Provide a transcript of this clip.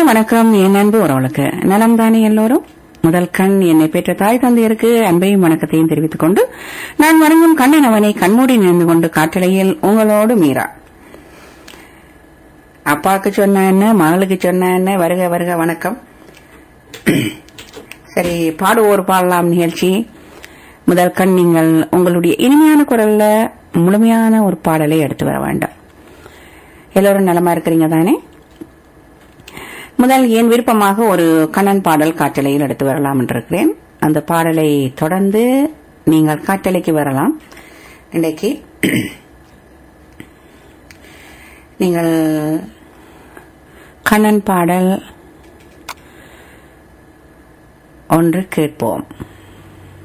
வணக்கம் என் அன்பு உறவுகளுக்கு நலம் தானே எல்லோரும் முதல் கண் என்னை பெற்ற தாய் தந்தையருக்கு அன்பையும் வணக்கத்தையும் தெரிவித்துக் கொண்டு நான் வணங்கும் கண்ணன் அவனை கண்மூடி நின்று கொண்டு காற்றலையில் உங்களோடு மீரா அப்பாவுக்கு சொன்ன என்ன மகளுக்கு சொன்ன என்ன வருக வருக வணக்கம் சரி பாடுவோர் பாடலாம் நிகழ்ச்சி முதல் கண் நீங்கள் உங்களுடைய இனிமையான குரல்ல முழுமையான ஒரு பாடலை எடுத்து வர வேண்டாம் எல்லோரும் நலமா இருக்கிறீங்க தானே முதல் என் விருப்பமாக ஒரு கண்ணன் பாடல் காற்றலையில் எடுத்து வரலாம் என்றிருக்கிறேன் அந்த பாடலை தொடர்ந்து நீங்கள் காற்றலைக்கு வரலாம் இன்றைக்கு நீங்கள் கண்ணன் பாடல் ஒன்று கேட்போம்